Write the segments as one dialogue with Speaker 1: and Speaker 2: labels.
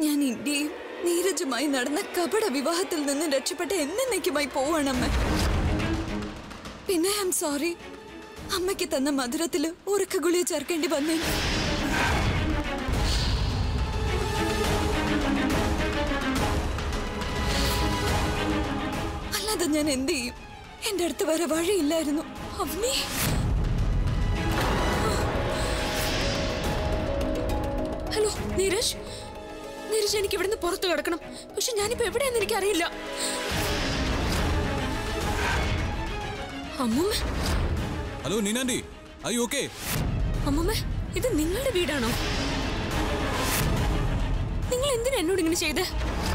Speaker 1: ഞാൻ ഇന്ത്യയും നീരജുമായി നടന്ന കപട വിവാഹത്തിൽ നിന്ന് രക്ഷപ്പെട്ട് എന്നേക്കുമായി പോവാണമ്മ പിന്നെ ഐ എം സോറി അമ്മയ്ക്ക് തന്ന മധുരത്തില് ഉറക്ക ഗുളിക ചേർക്കേണ്ടി വന്നേ അല്ലാതെ ഞാൻ എന്ത് ചെയ്യും എന്റെ അടുത്ത് വരെ വഴിയില്ലായിരുന്നു അവനെ
Speaker 2: ഹലോ നീരജ് നീരജ് എനിക്ക് ഇവിടുന്ന് പുറത്തു കിടക്കണം പക്ഷെ ഞാനിപ്പോ എവിടെയാന്ന് എനിക്ക് അറിയില്ല അമ്മൂമ്മ
Speaker 3: ഹലോ നീനാൻഡി ഐ ഓക്കെ
Speaker 2: അമ്മൂമ്മ ഇത് നിങ്ങളുടെ വീടാണോ നിങ്ങൾ എന്തിനാ എന്നോട് ഇങ്ങനെ ചെയ്തേ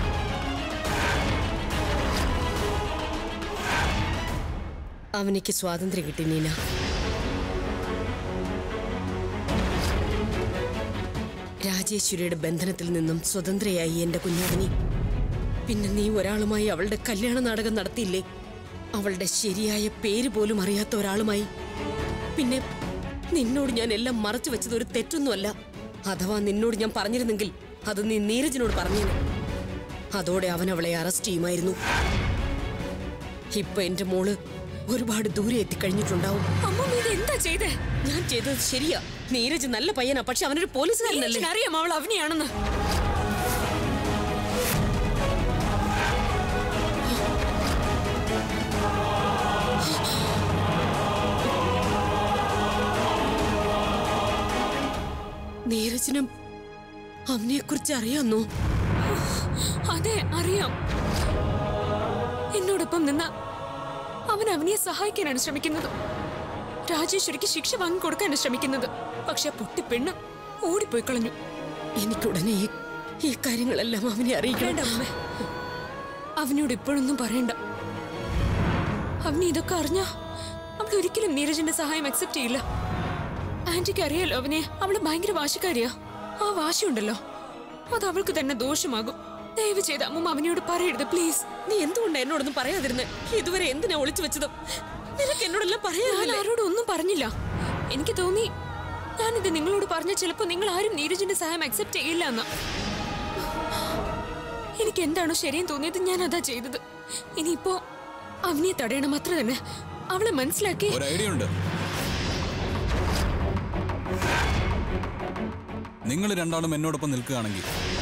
Speaker 4: അവനിക്ക് സ്വാതന്ത്ര്യം കിട്ടി നീന രാജേശ്വരിയുടെ ബന്ധനത്തിൽ നിന്നും സ്വതന്ത്രയായി എന്റെ കുഞ്ഞാടിനി പിന്നെ നീ ഒരാളുമായി അവളുടെ കല്യാണ നാടകം നടത്തിയില്ലേ അവളുടെ ശരിയായ പേര് പോലും അറിയാത്ത ഒരാളുമായി പിന്നെ നിന്നോട് ഞാൻ എല്ലാം മറച്ചു വെച്ചത് ഒരു തെറ്റൊന്നുമല്ല അഥവാ നിന്നോട് ഞാൻ പറഞ്ഞിരുന്നെങ്കിൽ അത് നീ നീരജിനോട് പറഞ്ഞേനെ അതോടെ അവൻ അവളെ അറസ്റ്റ് ചെയ്യുമായിരുന്നു ഇപ്പൊ എന്റെ മോള് ഒരുപാട് ദൂരെ എത്തിക്കഴിഞ്ഞിട്ടുണ്ടാവും
Speaker 2: അമ്മൂമ്മ ഇത് എന്താ ചെയ്തേ
Speaker 4: ഞാൻ ചെയ്തത് ശരിയാ നീരജ് നല്ല പയ്യനാ പക്ഷെ അവനൊരു പോലീസുകാരനല്ലേ
Speaker 2: നീരജിന് അറിയാം അവൾ അവനെയാണെന്ന്
Speaker 4: നീരജിനും അവനെ കുറിച്ച് അറിയാന്നോ
Speaker 2: അതെ അറിയാം എന്നോടൊപ്പം നിന്ന അവൻ അവനെ സഹായിക്കാനാണ് ശ്രമിക്കുന്നത് രാജേശ്വരിക്ക് ശിക്ഷ വാങ്ങിക്കൊടുക്കാനാണ് ശ്രമിക്കുന്നത് പക്ഷെ പൊട്ടി പെണ്ണ് ഓടിപ്പോയി കളഞ്ഞു
Speaker 4: എനിക്കുടനെ ഈ ഈ കാര്യങ്ങളെല്ലാം അവനെ അറിയിക്കണം
Speaker 2: വേണ്ട അമ്മ അവനോട് ഇപ്പോഴൊന്നും പറയണ്ട അവന് ഇതൊക്കെ അറിഞ്ഞ അവൾ ഒരിക്കലും നീരജിന്റെ സഹായം അക്സെപ്റ്റ് ചെയ്യില്ല ആന്റിക്ക് അറിയാലോ അവനെ അവള് ഭയങ്കര വാശിക്കാരിയാ ആ വാശിയുണ്ടല്ലോ അത് അവൾക്ക് തന്നെ ദോഷമാകും ദയവ് ചെയ്ത് അമ്മ അവനോട് പറയരുത് പ്ലീസ്
Speaker 4: നീ എന്തുകൊണ്ടാ എന്നോടൊന്നും പറയാതിരുന്നെ ഇതുവരെ എന്തിനാ ഒളിച്ചു വെച്ചത് നിനക്ക് എന്നോടെല്ലാം
Speaker 2: ഞാൻ
Speaker 4: പറയാറില്ലേ
Speaker 2: ആരോടും ഒന്നും പറഞ്ഞില്ല എനിക്ക് തോന്നി ഞാനിത് നിങ്ങളോട് പറഞ്ഞ ചിലപ്പോ നിങ്ങൾ ആരും നീരജിന്റെ സഹായം അക്സെപ്റ്റ് ചെയ്യില്ല എന്നാ എനിക്ക് എന്താണോ ശരിയെന്ന് തോന്നിയത് ഞാൻ അതാ ചെയ്തത് ഇനിയിപ്പോ അവനെ തടയണം അത്ര തന്നെ അവളെ മനസ്സിലാക്കി
Speaker 3: ഒരു ഐഡിയ ഉണ്ട് നിങ്ങൾ രണ്ടാളും എന്നോടൊപ്പം നിൽക്കുകയാണെങ്കിൽ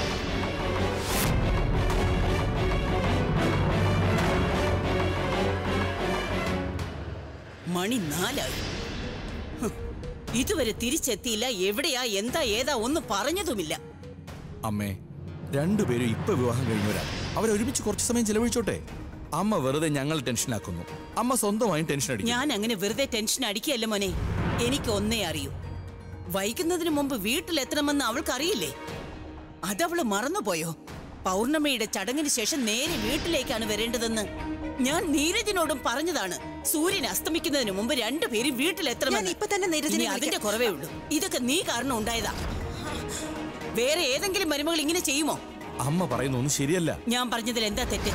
Speaker 5: മണി നാലായി ഹ്, ഇതുവരെ തിരിച്ചെത്തിയില്ല എവിടെയാ എന്താ ഏതാ ഒന്നും പറഞ്ഞതുമില്ല
Speaker 6: അമ്മേ രണ്ടുപേരും ഇപ്പൊ വിവാഹം കഴിഞ്ഞവരാ അവരൊരുമിച്ച് കുറച്ച് സമയം ചെലവഴിച്ചോട്ടെ അമ്മ വെറുതെ ഞങ്ങൾ ടെൻഷനാക്കുന്നു അമ്മ സ്വന്തമായും ടെൻഷൻ അടിക്കും
Speaker 5: ഞാൻ അങ്ങനെ വെറുതെ ടെൻഷൻ അടിക്കുകയല്ല മോനെ എനിക്ക് ഒന്നേ അറിയൂ വൈകുന്നതിന് മുമ്പ് വീട്ടിലെത്തണമെന്ന് അവൾക്കറിയില്ലേ അതവള് മറന്നുപോയോ പൗർണമിയുടെ ചടങ്ങിന് ശേഷം നേരെ വീട്ടിലേക്കാണ് വരേണ്ടതെന്ന് ഞാൻ നീരജിനോടും പറഞ്ഞതാണ് സൂര്യൻ അസ്തമിക്കുന്നതിന് മുമ്പ് രണ്ടുപേരും
Speaker 7: ഞാൻ
Speaker 5: വീട്ടിലെത്തണമെന്ന്
Speaker 7: ഇപ്പൊ തന്നെ നീരജിനെ
Speaker 5: ഇനി അതിന്റെ കുറവേ ഉള്ളൂ ഇതൊക്കെ നീ കാരണം ഉണ്ടായതാ വേറെ ഏതെങ്കിലും മരുമകൾ ഇങ്ങനെ ചെയ്യുമോ
Speaker 6: അമ്മ പറയുന്ന ഒന്നും ശരിയല്ല
Speaker 5: ഞാൻ പറഞ്ഞതിൽ എന്താ തെറ്റ്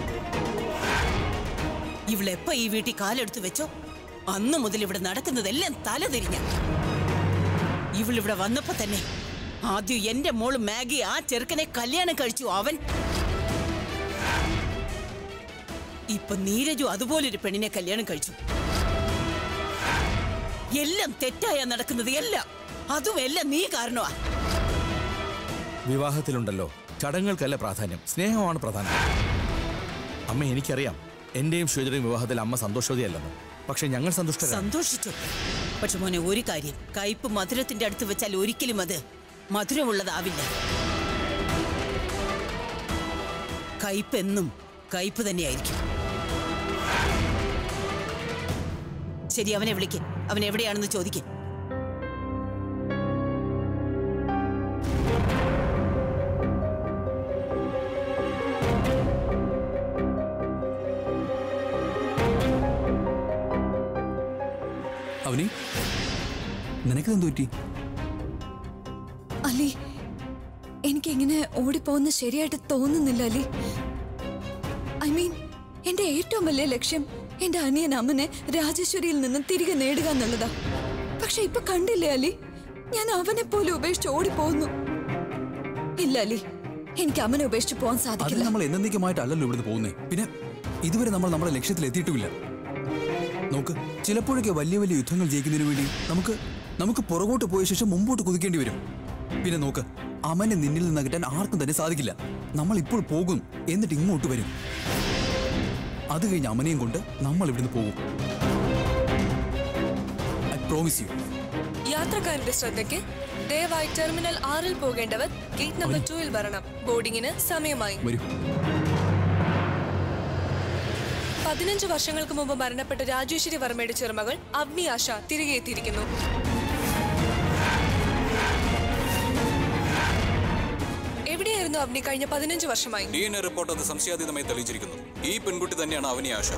Speaker 5: ഇവളെപ്പ ഈ വീട്ടിൽ കാലെടുത്ത് വെച്ചോ അന്നു മുതൽ ഇവിടെ നടക്കുന്നതെല്ലാം തല തിരിഞ്ഞ ഇവളിവിടെ വന്നപ്പോ തന്നെ ആദ്യം എന്റെ മോള് മാഗി ആ ചെറുക്കനെ കല്യാണം കഴിച്ചു അവൻ ഇപ്പൊ നീരജു അതുപോലൊരു പെണ്ണിനെ കല്യാണം കഴിച്ചു എല്ലാം തെറ്റായാ നടക്കുന്നത് എല്ലാം അതും എല്ലാം നീ കാരണമാ
Speaker 6: വിവാഹത്തിലുണ്ടല്ലോ ചടങ്ങുകൾക്കല്ല പ്രാധാന്യം സ്നേഹമാണ് പ്രധാനം അമ്മ എനിക്കറിയാം എന്റെയും ശ്വേതയുടെയും വിവാഹത്തിൽ അമ്മ സന്തോഷവതിയല്ലെന്ന് പക്ഷെ ഞങ്ങൾ സന്തുഷ്ടരാണ്
Speaker 5: സന്തോഷിച്ചു പക്ഷെ മോനെ ഒരു കാര്യം കയ്പ് മധുരത്തിന്റെ അടുത്ത് വെച്ചാൽ ഒരിക്കലും അത് മധുരമുള്ളതാവില്ല കയ്പ് എന്നും കയ്പ് തന്നെയായിരിക്കും ശരി അവനെ വിളിക്ക് അവൻ എവിടെയാണെന്ന് ചോദിക്ക്
Speaker 3: അവനി നിനക്കിതെന്ത് പറ്റി
Speaker 1: അലി എനിക്കിങ്ങനെ ഓടിപ്പോകുന്ന ശരിയായിട്ട് തോന്നുന്നില്ല അലി ഐ മീൻ എന്റെ ഏറ്റവും വലിയ ലക്ഷ്യം എന്റെ അനിയൻ അമ്മനെ രാജേശ്വരിയിൽ നിന്ന് തിരികെ നേടുക എന്നുള്ളതാ പക്ഷെ ഇപ്പൊ കണ്ടില്ലേ അലി ഞാൻ അവനെ പോലെ ഉപേക്ഷിച്ച് ഓടിപ്പോകുന്നു ഇല്ല അലി എനിക്ക് അമ്മനെ ഉപേക്ഷിച്ച് പോകാൻ
Speaker 3: അതിൽ
Speaker 1: സാധിക്കില്ല
Speaker 3: നമ്മൾ എന്നേക്കുമായിട്ടല്ലല്ലോ ഇവിടുന്ന് പോകുന്നേ പിന്നെ ഇതുവരെ നമ്മൾ നമ്മുടെ ലക്ഷ്യത്തിൽ എത്തിയിട്ടുമില്ല നോക്ക് ചിലപ്പോഴൊക്കെ വലിയ വലിയ യുദ്ധങ്ങൾ ജയിക്കുന്നതിന് വേണ്ടി നമുക്ക് നമുക്ക് പുറകോട്ട് പോയ ശേഷം മുമ്പോട്ട് കുതിക്കേണ്ടി വരും പിന്നെ നോക്ക് അമനെ നിന്നിൽ നിന്ന് അകറ്റാൻ ആർക്കും തന്നെ സാധിക്കില്ല നമ്മൾ ഇപ്പോൾ പോകും എന്നിട്ട് ഇങ്ങോട്ട് വരും അത് കഴിഞ്ഞ് അമനെയും കൊണ്ട് നമ്മൾ ഇവിടുന്ന് പോകും ഐ പ്രോമിസ് യു
Speaker 7: യാത്രക്കാരുടെ ശ്രദ്ധയ്ക്ക് ദയവായി ടെർമിനൽ ആറിൽ പോകേണ്ടവർ ഗേറ്റ് നമ്പർ ടൂവിൽ വരണം ബോർഡിങ്ങിന് സമയമായി
Speaker 3: വരൂ
Speaker 7: പതിനഞ്ച് വർഷങ്ങൾക്ക് മുമ്പ് മരണപ്പെട്ട രാജേശ്വരി വർമ്മയുടെ ചെറുമകൾ അവ്നി ആശ തിരികെ എത്തിയിരിക്കുന്നു എവിടെയായിരുന്നു അവ്നി കഴിഞ്ഞ പതിനഞ്ച് വർഷമായി
Speaker 3: ഡി എൻ എ റിപ്പോർട്ട് അത് സംശയാതീതമായി തെളിയിച്ചിരിക്കുന്നു ഈ പെൺകുട്ടി തന്നെയാണ് അവനി ആശ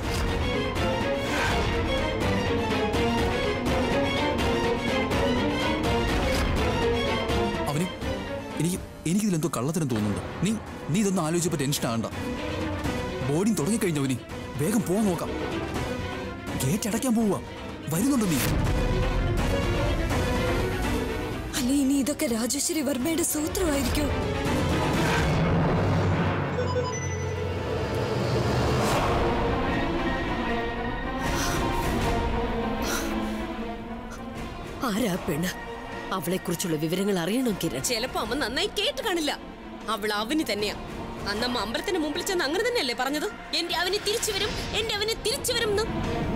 Speaker 3: അവന് എനിക്ക് എനിക്കിതിലെന്തോ കള്ളത്തരം തോന്നുന്നുണ്ട് നീ നീ ഇതൊന്നും ആലോചിച്ചപ്പോ ടെൻഷൻ ആകണ്ട ബോർഡിങ് തുടങ്ങിക്കഴിഞ്ഞവനി വേഗം പോവാൻ നോക്കാം ഗേറ്റ് അടയ്ക്കാൻ പോവുക വരുന്നുണ്ടോ നീ
Speaker 1: അല്ല ഇനി ഇതൊക്കെ രാജേശ്വരി വർമ്മയുടെ സൂത്രമായിരിക്കും
Speaker 4: ആരാ പെണ്ണ് അവളെ കുറിച്ചുള്ള വിവരങ്ങൾ അറിയണം കിരൺ ചിലപ്പോ അമ്മ നന്നായി കേട്ട് കാണില്ല അവൾ അവന് തന്നെയാ അന്നമ്മ അമ്പലത്തിന് മുമ്പിൽ ചെന്ന് അങ്ങനെ തന്നെയല്ലേ പറഞ്ഞത് എന്റെ അവന് തിരിച്ചു വരും എന്റെ അവന് തിരിച്ചു വരും എന്ന്.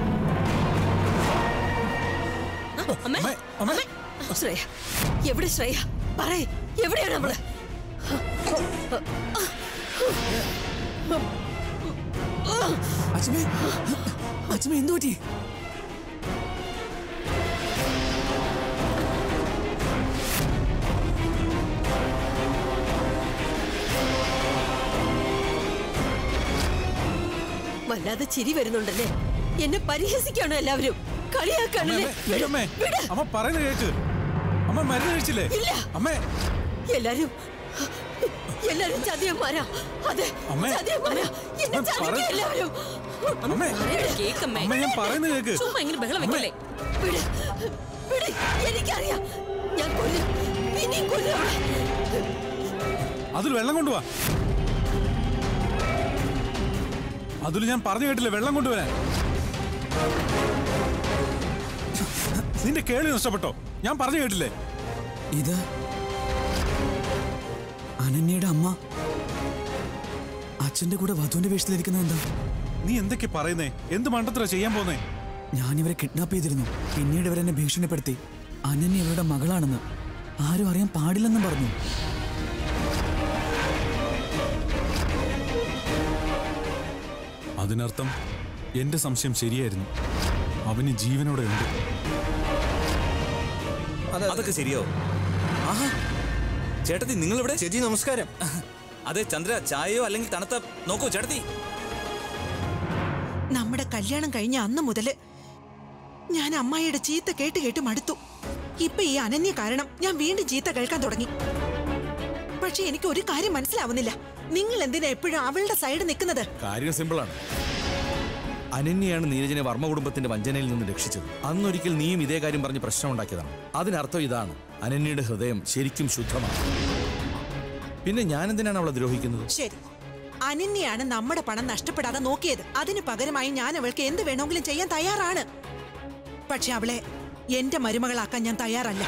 Speaker 4: ആ, അമ്മേ, അമ്മേ. ശ്രേയ എവിടെ ശ്രേയ പറയ് എവിടെയാണ് അവള്
Speaker 3: അച്ഛമേ അച്ഛമേ എന്തു പറ്റി
Speaker 4: വല്ലാതെ ചിരി വരുന്നുണ്ടല്ലേ എന്നെ പരിഹസിക്കാണോ എല്ലാവരും കളിയാക്കാണല്ലേ
Speaker 8: അമ്മേ അമ്മ പറയുന്നത് കേക്ക് അമ്മ മരുന്ന് കഴിച്ചില്ലേ
Speaker 4: ഇല്ല.
Speaker 8: അമ്മേ
Speaker 4: എല്ലാരും എല്ലാരും ചതിയന്മാരാ അതെ
Speaker 8: അമ്മേ.
Speaker 4: ചതിയന്മാരാ എന്നെ
Speaker 8: അമ്മേ,
Speaker 4: ചതിക്കുക
Speaker 8: പറ-
Speaker 4: എല്ലാവരും
Speaker 8: അമ്മേ
Speaker 4: കേക്കമ്മേ
Speaker 8: അമ്മ ഞാൻ പറയുന്നത് കേക്ക്
Speaker 4: ചുമ്മാ ഇങ്ങനെ ബഹളം വെക്കല്ലേ വിട് വിട് എനിക്കറിയാം ഞാൻ കൊല്ലും ഇനിയും കൊല്ലും അവളെ.
Speaker 8: അതിൽ വെള്ളം കൊണ്ടുവാ അതിൽ ഞാൻ പറഞ്ഞു കേട്ടില്ലേ വെള്ളം കൊണ്ടുവരാൻ നിന്റെ കേളി നഷ്ടപ്പെട്ടോ ഞാൻ പറഞ്ഞു കേട്ടില്ലേ
Speaker 3: ഇത് അനന്യയുടെ അമ്മ അച്ഛന്റെ കൂടെ വധുവിന്റെ വേഷത്തിലിരിക്കുന്നത് എന്താ
Speaker 8: നീ എന്തൊക്കെ പറയുന്നേ എന്ത് മണ്ടത്തിലാ ചെയ്യാൻ പോന്നേ
Speaker 3: ഞാൻ ഇവരെ കിഡ്നാപ്പ് ചെയ്തിരുന്നു പിന്നീട് ഇവരെന്നെ ഭീഷണിപ്പെടുത്തി അനന്യ ഇവരുടെ മകളാണെന്ന് ആരും അറിയാൻ പാടില്ലെന്നും പറഞ്ഞു
Speaker 8: അതിനർത്ഥം എന്റെ സംശയം ശരിയായിരുന്നു അവന് ജീവനോടെ ഉണ്ട്
Speaker 9: അതൊക്കെ ശരിയോ ആഹാ ചേട്ടത്തി നിങ്ങളിവിടെ
Speaker 10: ചേച്ചി നമസ്കാരം
Speaker 9: അതെ ചന്ദ്ര ചായയോ അല്ലെങ്കിൽ തണുത്ത നോക്കൂ ചേട്ടത്തി
Speaker 11: നമ്മുടെ കല്യാണം കഴിഞ്ഞ അന്ന് മുതല് ഞാൻ അമ്മായിയുടെ ചീത്ത കേട്ട് കേട്ട് മടുത്തു ഇപ്പൊ ഈ അനന്യ കാരണം ഞാൻ വീണ്ടും ചീത്ത കേൾക്കാൻ തുടങ്ങി പക്ഷെ എനിക്ക് ഒരു കാര്യം മനസ്സിലാവുന്നില്ല നിങ്ങൾ എന്തിനാ എപ്പോഴും അവളുടെ സൈഡ് നിൽക്കുന്നത്
Speaker 6: കാര്യം സിമ്പിളാണ് അനന്യയാണ് നീരജനെ വർമ്മ കുടുംബത്തിന്റെ വഞ്ചനയിൽ നിന്ന് രക്ഷിച്ചത് അന്നൊരിക്കൽ നീയും ഇതേ കാര്യം പറഞ്ഞ് പ്രശ്നമുണ്ടാക്കിയതാണ് അതിനർത്ഥം ഇതാണ് അനന്യയുടെ ഹൃദയം ശരിക്കും ശുദ്ധമാണ് പിന്നെ ഞാൻ എന്തിനാണ് അവളെ ദ്രോഹിക്കുന്നത്
Speaker 11: ശരി അനന്യയാണ് നമ്മുടെ പണം നഷ്ടപ്പെടാതെ നോക്കിയത് അതിനു പകരമായി ഞാൻ അവൾക്ക് എന്ത് വേണമെങ്കിലും ചെയ്യാൻ തയ്യാറാണ് പക്ഷെ അവളെ എന്റെ മരുമകളാക്കാൻ ഞാൻ തയ്യാറല്ല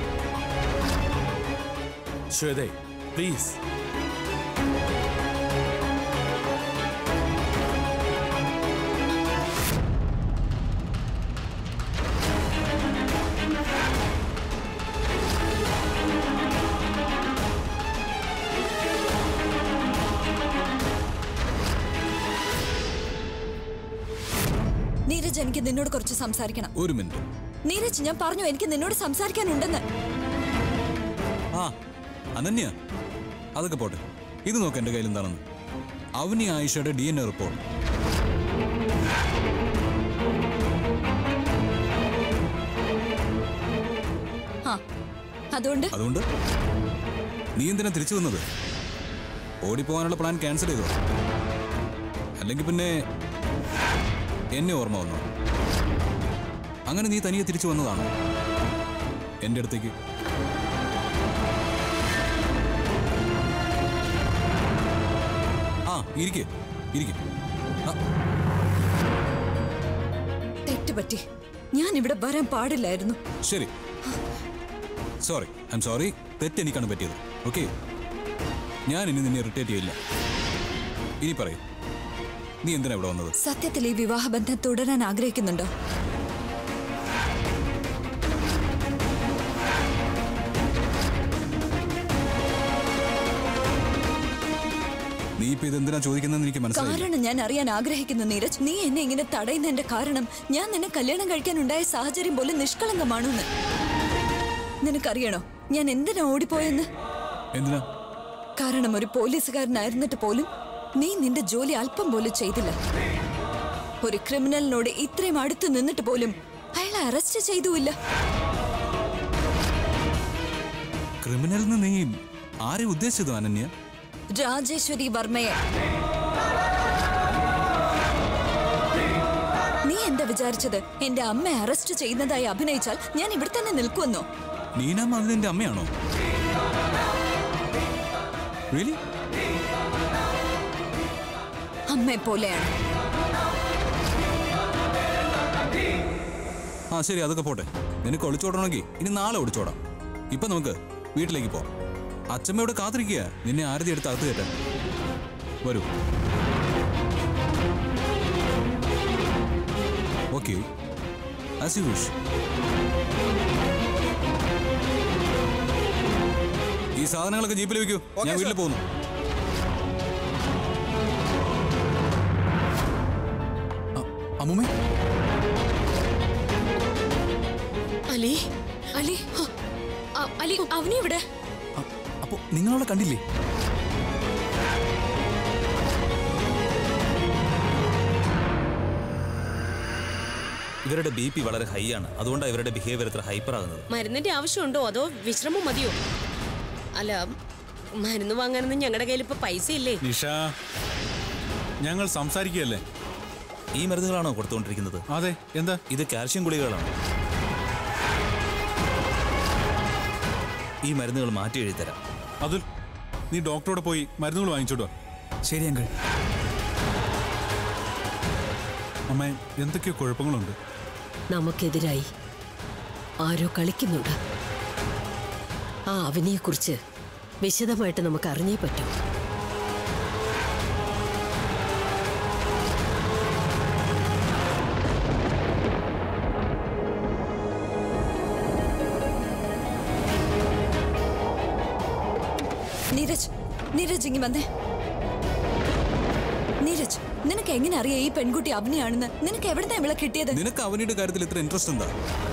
Speaker 6: ശ്വേതേ പ്ലീസ്
Speaker 1: നീരജ് എനിക്ക് നിന്നോട് കുറച്ച് സംസാരിക്കണം
Speaker 3: ഒരു മിനിറ്റ്
Speaker 1: നീരജ് ഞാൻ പറഞ്ഞു എനിക്ക് നിന്നോട് സംസാരിക്കാനുണ്ടെന്ന്
Speaker 3: ആ അനന്യ അതൊക്കെ പോട്ടെ ഇത് നോക്ക് എന്റെ കയ്യിൽ എന്താണെന്ന് അവനി ആയിഷയുടെ ഡി എൻ എ റിപ്പോർട്ട്
Speaker 1: ആ അതുകൊണ്ട്
Speaker 3: അതുകൊണ്ട് നീ എന്തിനാ തിരിച്ചു വന്നത് ഓടിപ്പോകാനുള്ള പ്ലാൻ ക്യാൻസൽ ചെയ്തോ അല്ലെങ്കിൽ പിന്നെ എന്നെ ഓർമ്മ വന്നു അങ്ങനെ നീ തനിയെ തിരിച്ചു വന്നതാണോ എൻ്റെ അടുത്തേക്ക് ഇരിക്കെ ഇരിക്കെ
Speaker 1: തെറ്റ് പറ്റി ഞാൻ ഇവിടെ വരാൻ പാടില്ലായിരുന്നു
Speaker 3: ശരി സോറി ഐ എം സോറി തെറ്റ് എനിക്കാണ് പറ്റിയത് ഓക്കെ ഞാൻ ഇനി നിന്നെ ഇറിറ്റേറ്റ് ചെയ്യില്ല ഇനി പറയൂ നീ എന്തിനാ ഇവിടെ വന്നത്
Speaker 1: സത്യത്തിൽ ഈ വിവാഹബന്ധം തുടരാൻ ആഗ്രഹിക്കുന്നുണ്ടോ
Speaker 3: നീ ഇപ്പൊ ഇതെന്തിനാ ചോദിക്കുന്നതെന്ന് എനിക്ക് മനസ്സിലായി
Speaker 1: കാരണം ഞാൻ അറിയാൻ ആഗ്രഹിക്കുന്നു നീരജ് നീ എന്നെ ഇങ്ങനെ തടയുന്നതിന്റെ കാരണം ഞാൻ നിന്നെ കല്യാണം കഴിക്കാനുണ്ടായ സാഹചര്യം പോലെ നിഷ്കളങ്കമാണെന്ന് നിനക്കറിയണോ ഞാൻ എന്തിനാ ഓടിപ്പോയെന്ന്
Speaker 3: എന്തിനാ
Speaker 1: കാരണം ഒരു പോലീസുകാരനായിരുന്നിട്ട് പോലും നീ നിന്റെ ജോലി അല്പം പോലും ചെയ്തില്ല ഒരു ക്രിമിനലിനോട് ഇത്രയും അടുത്ത് നിന്നിട്ട് പോലും അയാളെ അറസ്റ്റ് ചെയ്തുമില്ല
Speaker 3: ക്രിമിനൽ നീ ആരെ ഉദ്ദേശിച്ചത് അനന്യ
Speaker 1: രാജേശ്വരി വർമ്മയെ നീ എന്താ വിചാരിച്ചത് എന്റെ അമ്മ അറസ്റ്റ് ചെയ്യുന്നതായി അഭിനയിച്ചാൽ ഞാൻ ഇവിടെ തന്നെ നിൽക്കുമെന്നോ
Speaker 3: നീനാമ്മ അത് നിന്റെ അമ്മയാണോ റിയലി
Speaker 1: അമ്മയെ പോലെയാണ്
Speaker 3: ആ ശരി അതൊക്കെ പോട്ടെ നിനക്ക് ഒളിച്ചോടണമെങ്കിൽ ഇനി നാളെ ഒളിച്ചോടാം ഇപ്പൊ നമുക്ക് വീട്ടിലേക്ക് പോവാം അച്ഛമ്മ ഇവിടെ കാത്തിരിക്കുക നിന്നെ ആരതി എടുത്ത് അകത്ത് കയറ്റാൻ വരൂ ഓക്കെ ആസ് യു വിഷ് ഈ സാധനങ്ങളൊക്കെ ജീപ്പിൽ വെക്കൂ ഞാൻ വീട്ടിൽ പോകുന്നു അ- അമ്മൂമ്മേ
Speaker 4: അലി
Speaker 2: അലി ഹ, അ- അലി അവനെ ഇവിടെ
Speaker 3: അ- അപ്പൊ നിങ്ങളവിടെ കണ്ടില്ലേ
Speaker 9: ഇവരുടെ ബി പി വളരെ ഹൈ ആണ് അതുകൊണ്ടാണ് ഇവരുടെ ബിഹേവിയർ ഇത്ര ഹൈപ്പർ ആകുന്നത്
Speaker 4: മരുന്നിന്റെ ആവശ്യമുണ്ടോ അതോ വിശ്രമം മതിയോ അല്ല മരുന്ന് വാങ്ങാനൊന്നും ഞങ്ങളുടെ കയ്യിൽ ഇപ്പൊ പൈസ ഇല്ലേ
Speaker 8: നിഷ ഞങ്ങൾ സംസാരിക്കുകയല്ലേ
Speaker 9: ഈ മരുന്നുകളാണോ കൊടുത്തുകൊണ്ടിരിക്കുന്നത്
Speaker 8: അതെ എന്താ
Speaker 9: ഇത് കാൽഷ്യം ഗുളികകളാണ് ഈ മരുന്നുകൾ മാറ്റി എഴുതിത്തരാം
Speaker 8: അതുൽ നീ ഡോക്ടറോട് പോയി മരുന്നുകൾ വാങ്ങിച്ചോട്ടോ
Speaker 3: ശരി അങ്കിൾ
Speaker 8: അമ്മേ എന്തൊക്കെയോ കുഴപ്പങ്ങളുണ്ട്
Speaker 4: നമുക്കെതിരായി ആരോ കളിക്കുന്നുണ്ട് ആ അവനെക്കുറിച്ച് വിശദമായിട്ട് നമുക്ക് അറിഞ്ഞേ പറ്റൂ
Speaker 1: നീരജ് നീരജ് ഇങ്ങി വന്നേ നീരജ് നിനക്ക് എങ്ങനെ അറിയാം ഈ പെൺകുട്ടി അവനെയാണെന്ന് നിനക്ക് എവിടുന്നാ ഇവളെ കിട്ടിയത്
Speaker 3: നിനക്ക് അവനിയുടെ കാര്യത്തിൽ ഇത്ര ഇൻട്രസ്റ്റ് എന്താ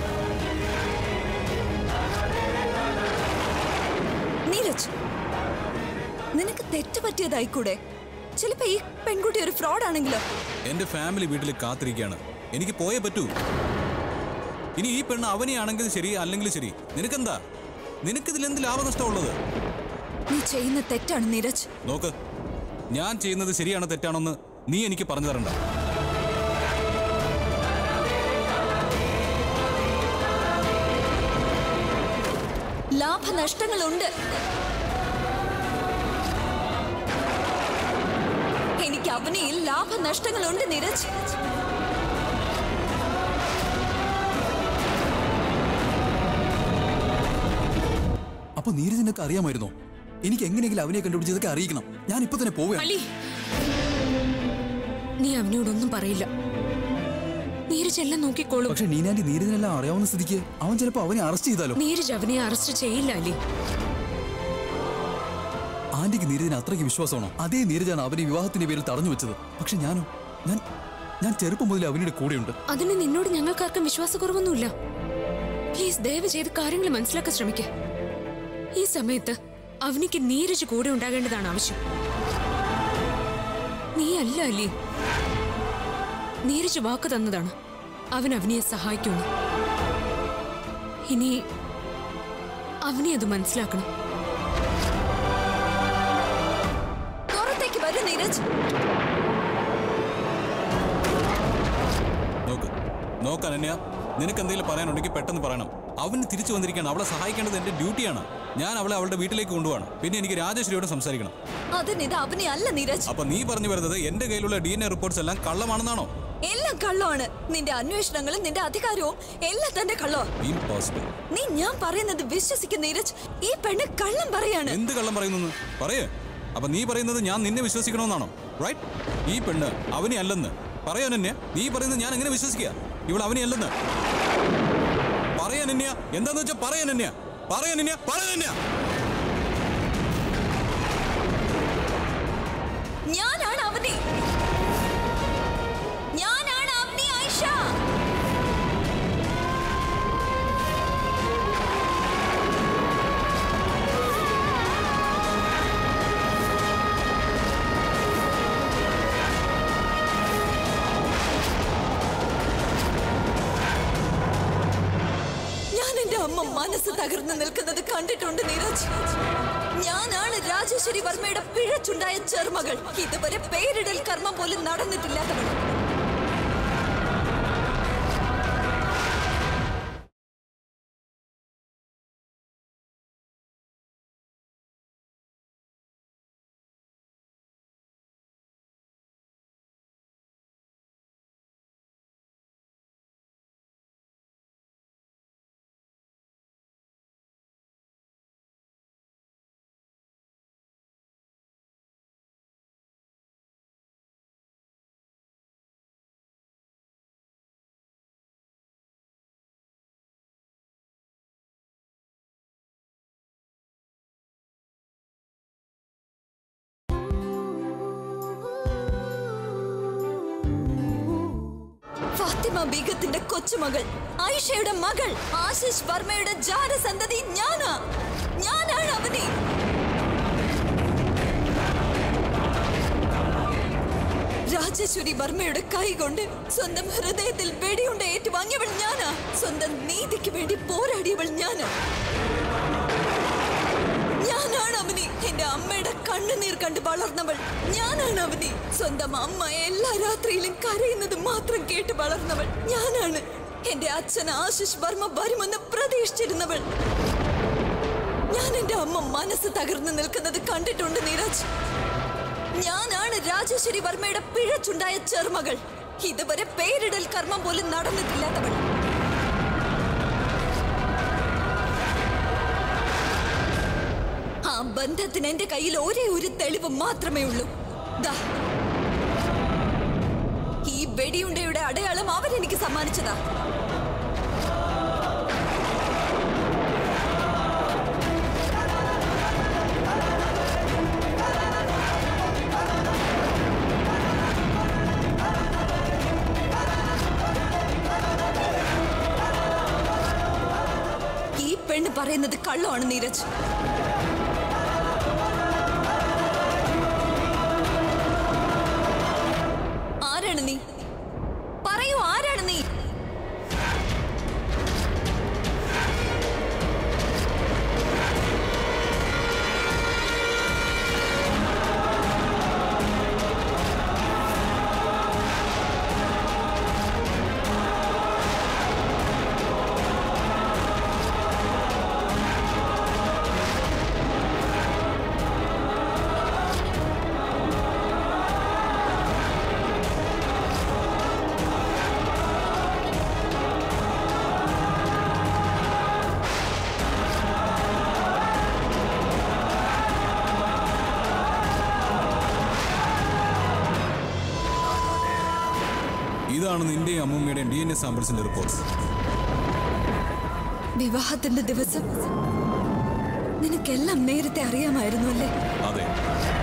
Speaker 1: നീരജ് നിനക്ക് തെറ്റ് പറ്റിയതായിക്കൂടെ ചിലപ്പോ ഈ പെൺകുട്ടി ഒരു ഫ്രോഡ് ആണെങ്കിലോ
Speaker 3: എന്റെ ഫാമിലി വീട്ടിൽ കാത്തിരിക്കുകയാണ് എനിക്ക് പോയേ പറ്റൂ ഇനി ഈ പെണ്ണ് അവനെയാണെങ്കിൽ ശരി അല്ലെങ്കിൽ ശരി നിനക്കെന്താ നിനക്കിതിൽ എന്ത് ലാഭനഷ്ടമുള്ളത്
Speaker 1: നീ ചെയ്യുന്ന തെറ്റാണ് നീരജ്
Speaker 3: നോക്ക് ഞാൻ ചെയ്യുന്നത് ശരിയാണോ തെറ്റാണോന്ന് നീ എനിക്ക് പറഞ്ഞു തരണ്ട
Speaker 1: ലാഭനഷ്ടങ്ങളുണ്ട് എനിക്ക് അവനിയിൽ ലാഭനഷ്ടങ്ങളുണ്ട് നീരജ്
Speaker 3: അപ്പൊ നീരജിനൊക്കെ അറിയാമായിരുന്നോ എനിക്ക് എങ്ങനെയെങ്കിലും അവനെ കണ്ടുപിടിച്ച് ഇതൊക്കെ അറിയിക്കണം ഞാൻ ഇപ്പൊ തന്നെ പോവുകയാണ്
Speaker 2: അലി നീ അവനോടൊന്നും പറയില്ല നീരജ് എല്ലാം നോക്കിക്കോളും
Speaker 3: പക്ഷെ നീനാന്റി നീരജിനെല്ലാം അറിയാവുന്ന സ്ഥിതിക്ക് അവൻ ചിലപ്പോ അവനെ അറസ്റ്റ് ചെയ്താലോ
Speaker 2: നീരജ് അവനെ അറസ്റ്റ് ചെയ്യില്ല അലി
Speaker 3: ആന്റിക്ക് നീരജിന് അത്രയ്ക്ക് വിശ്വാസമാണോ അതേ നീരജാണ് അവനെ വിവാഹത്തിന്റെ പേരിൽ തടഞ്ഞു വെച്ചത് പക്ഷെ ഞാനോ ഞാൻ ഞാൻ ചെറുപ്പം മുതൽ അവനുടെ കൂടെയുണ്ട്
Speaker 2: അതിന് നിന്നോട് ഞങ്ങൾക്കാർക്കും വിശ്വാസക്കുറവൊന്നുമില്ല പ്ലീസ് ദയവ് ചെയ്ത് കാര്യങ്ങൾ മനസ്സിലാക്കാൻ ശ്രമിക്ക ഈ സമയത്ത് അവനിക്ക് നീരജ് കൂടെ ഉണ്ടാകേണ്ടതാണ് ആവശ്യം നീ അല്ല അല്ലേ നീരജ് വാക്ക് തന്നതാണ് അവൻ അവനെ സഹായിക്കുമെന്ന് ഇനി അവനെ അത് മനസ്സിലാക്കണം
Speaker 1: പുറത്തേക്ക് വരൂ നീരജ്
Speaker 3: നോക്ക് നോക്ക് അനന്യ നിനക്ക് എന്തെങ്കിലും പറയാനുണ്ടെങ്കിൽ പെട്ടെന്ന് പറയണം അവന് തിരിച്ചു വന്നിരിക്കുകയാണ് അവളെ സഹായിക്കേണ്ടത് എന്റെ ഡ്യൂട്ടിയാണ്
Speaker 9: ഞാൻ അവളെ അവളുടെ വീട്ടിലേക്ക് കൊണ്ടുപോകണം പിന്നെ എനിക്ക് രാജേശ്വരിയോട് സംസാരിക്കണം
Speaker 1: അതിന് ഇത് അവനെ അല്ല നീരജ്
Speaker 9: അപ്പൊ നീ പറഞ്ഞു വരുന്നത് എന്റെ കയ്യിലുള്ള ഡി എൻ എ റിപ്പോർട്ട്സ് എല്ലാം കള്ളമാണെന്നാണോ
Speaker 1: എല്ലാം കള്ളമാണ് നിന്റെ അന്വേഷണങ്ങളും നിന്റെ അധികാരവും എല്ലാം തന്റെ കള്ളോ
Speaker 9: ഇംപോസിബിൾ
Speaker 1: നീ ഞാൻ പറയുന്നത് വിശ്വസിക്കുന്ന നീരജ് ഈ പെണ്ണ് കള്ളം പറയാണ്
Speaker 9: എന്ത് കള്ളം പറയുന്നു പറയേ അപ്പൊ നീ പറയുന്നത് ഞാൻ നിന്നെ വിശ്വസിക്കണമെന്നാണോ റൈറ്റ് ഈ പെണ്ണ് അവനെ അല്ലെന്ന് പറയാൻ എന്നെ നീ പറയുന്നത് ഞാൻ എങ്ങനെ വിശ്വസിക്കുക ഇവൾ അവനെ അല്ലെന്ന് പറയാൻ എന്നെയാ എന്താന്ന് വെച്ചാ പറയാൻ എന്നെയാ പറയാൻ എന്നെയാ പറയാൻ എന്നെയാ
Speaker 1: ഞാനാണ് അവനെ ഞാനാണ് അവനെ ആയിഷ ഞാൻ എന്റെ അമ്മ മനസ്സ് തകർന്നു നിൽക്കുന്നത് കണ്ടിട്ടുണ്ട് നീരജ് ഞാനാണ് രാജേശ്വരി വർമ്മയുടെ പിഴച്ചുണ്ടായ ചെറുമകൾ ഇതുവരെ പേരിടൽ കർമ്മം പോലും നടന്നിട്ടില്ലാത്തവൾ ഫാത്തിമ ബീഗത്തിന്റെ കൊച്ചുമകൾ ആയിഷയുടെ മകൾ ആശിഷ് വർമ്മയുടെ ജാരസന്തതി ഞാനാ ഞാനാണ് അവനെ രാജേശ്വരി വർമ്മയുടെ കൈ കൊണ്ട് സ്വന്തം ഹൃദയത്തിൽ വെടിയുണ്ട ഏറ്റുവാങ്ങിയവൾ ഞാനാ സ്വന്തം നീതിക്ക് വേണ്ടി പോരാടിയവൾ ഞാനാ ഞാനാണ് അവനി എന്റെ അമ്മയുടെ കണ്ണുനീർ കണ്ട് വളർന്നവൾ ഞാനാണ് അവനി സ്വന്തം അമ്മ എല്ലാ രാത്രിയിലും കരയുന്നത് മാത്രം കേട്ട് വളർന്നവൾ ഞാനാണ് എന്റെ അച്ഛൻ ആശിഷ് വർമ്മ വരുമെന്ന് പ്രതീക്ഷിച്ചിരുന്നവൾ ഞാൻ എന്റെ അമ്മ മനസ്സ് തകർന്നു നിൽക്കുന്നത് കണ്ടിട്ടുണ്ട് നീരജ് ഞാനാണ് രാജേശ്വരി വർമ്മയുടെ പിഴച്ചുണ്ടായ ചെറുമകൾ ഇതുവരെ പേരിടൽ കർമ്മം പോലും നടന്നിട്ടില്ലാത്തവൾ ആ ബന്ധത്തിന് എന്റെ കയ്യിൽ ഒരേ ഒരു തെളിവ് മാത്രമേ ഉള്ളൂ ദാ ഈ വെടിയുണ്ടയുടെ അടയാളം അവരെനിക്ക് സമ്മാനിച്ചതാ ഈ പെണ്ണ് പറയുന്നത് കള്ളമാണ് നീരജ് ആരാണ് നീ പറയൂ ആരാണ് നീ
Speaker 9: ഇതാണ് നിന്റെയും അമ്മൂമ്മയുടെയും ഡി എൻ എ സാമ്പിൾസിന്റെ റിപ്പോർട്ട്സ്
Speaker 1: വിവാഹത്തിന്റെ ദിവസം നിനക്കെല്ലാം നേരത്തെ അറിയാമായിരുന്നു അല്ലേ
Speaker 9: അതെ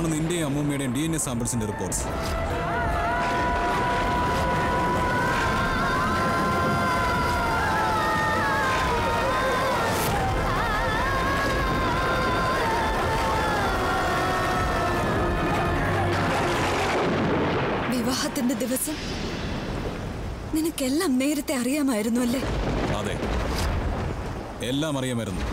Speaker 9: ഇതാണ് നിന്റെയും അമ്മൂമ്മയുടെയും ഡി എൻ എ സാമ്പിൾസിന്റെ റിപ്പോർട്ട്സ്
Speaker 1: വിവാഹത്തിന്റെ ദിവസം നിനക്കെല്ലാം നേരത്തെ അറിയാമായിരുന്നു അല്ലേ
Speaker 9: അതെ എല്ലാം അറിയാമായിരുന്നു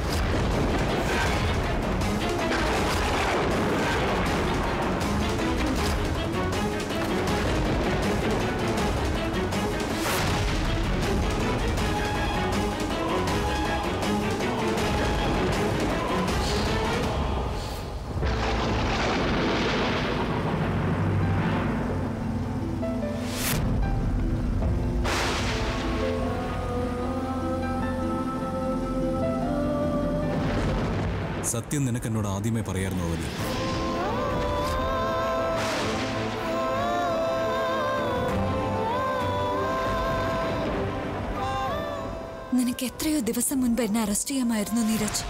Speaker 9: സത്യം നിനക്ക് എന്നോട് ആദ്യമേ പറയായിരുന്നു അവന്
Speaker 1: നിനക്ക് എത്രയോ ദിവസം മുൻപ് എന്നെ അറസ്റ്റ് ചെയ്യാമായിരുന്നു നീരജ്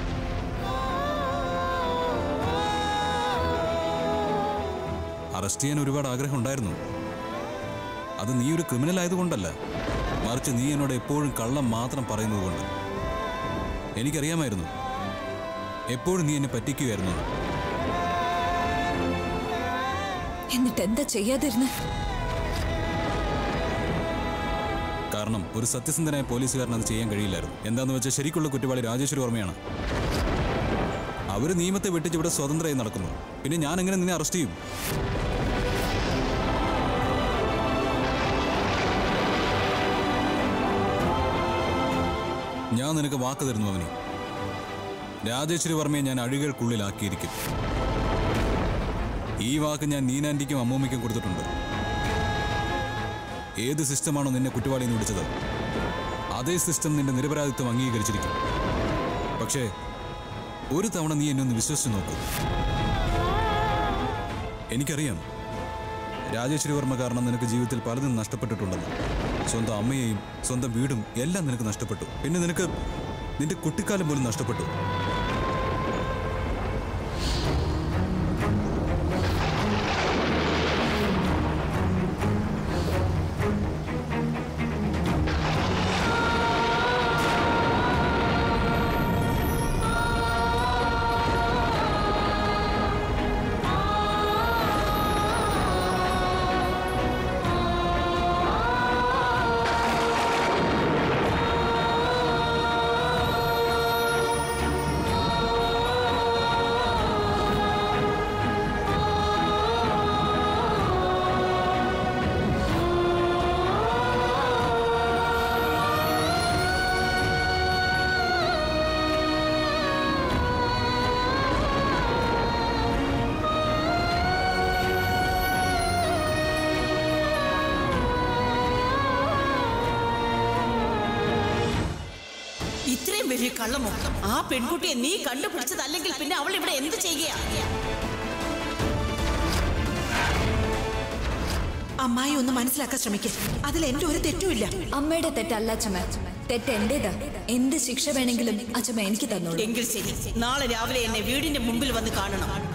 Speaker 9: അറസ്റ്റ് ചെയ്യാൻ ഒരുപാട് ആഗ്രഹം ഉണ്ടായിരുന്നു അത് നീ ഒരു ക്രിമിനൽ ആയതുകൊണ്ടല്ല മറിച്ച് നീ എന്നോട് എപ്പോഴും കള്ളം മാത്രം പറയുന്നത് കൊണ്ട് എനിക്കറിയാമായിരുന്നു എപ്പോഴും നീ എന്നെ പറ്റിക്കുകയായിരുന്നു
Speaker 1: എന്നിട്ട് എന്താ ചെയ്യാതിരുന്ന്
Speaker 9: കാരണം ഒരു സത്യസന്ധനായ പോലീസുകാരൻ അത് ചെയ്യാൻ കഴിയില്ലായിരുന്നു എന്താന്ന് വെച്ചാൽ ശരിക്കുള്ള കുറ്റവാളി രാജേശ്വരി ഓർമ്മയാണ് അവര് നിയമത്തെ വെട്ടിച്ച് ഇവിടെ സ്വതന്ത്രമായി നടക്കുന്നു പിന്നെ ഞാൻ എങ്ങനെ നിന്നെ അറസ്റ്റ് ചെയ്യും ഞാൻ നിനക്ക് വാക്ക് തരുന്നു അവനെ രാജേശ്വരി വർമ്മയെ ഞാൻ അഴികൾക്കുള്ളിലാക്കിയിരിക്കും ഈ വാക്ക് ഞാൻ നീനാൻറ്റിക്കും അമ്മൂമ്മയ്ക്കും കൊടുത്തിട്ടുണ്ട് ഏത് സിസ്റ്റമാണോ നിന്നെ കുറ്റവാളി എന്ന് വിളിച്ചത് അതേ സിസ്റ്റം നിന്റെ നിരപരാധിത്വം അംഗീകരിച്ചിരിക്കും പക്ഷേ ഒരു തവണ നീ എന്നെ ഒന്ന് വിശ്വസിച്ച് നോക്കൂ എനിക്കറിയാം രാജേശ്വരി വർമ്മ കാരണം നിനക്ക് ജീവിതത്തിൽ പലതും നഷ്ടപ്പെട്ടിട്ടുണ്ടെന്ന് സ്വന്തം അമ്മയെയും സ്വന്തം വീടും എല്ലാം നിനക്ക് നഷ്ടപ്പെട്ടു പിന്നെ നിനക്ക് നിന്റെ കുട്ടിക്കാലം പോലും നഷ്ടപ്പെട്ടു
Speaker 5: ഇത്രയും വലിയ കള്ളമോ ആ പെൺകുട്ടിയെ നീ കണ്ടുപിടിച്ചതല്ലെങ്കിൽ പിന്നെ അവൾ ഇവിടെ എന്ത് ചെയ്യുകയാ
Speaker 11: അമ്മായി ഒന്ന് മനസ്സിലാക്കാൻ ശ്രമിക്കും അതിൽ എന്റെ ഒരു തെറ്റുമില്ല
Speaker 1: അമ്മയുടെ തെറ്റല്ല അച്ഛമ്മ തെറ്റ് എന്റേതാ എന്ത് ശിക്ഷ വേണമെങ്കിലും അച്ഛമ്മ എനിക്ക് തന്നോളൂ
Speaker 5: എങ്കിൽ ശരി നാളെ രാവിലെ എന്നെ വീടിന്റെ മുമ്പിൽ വന്ന് കാണണം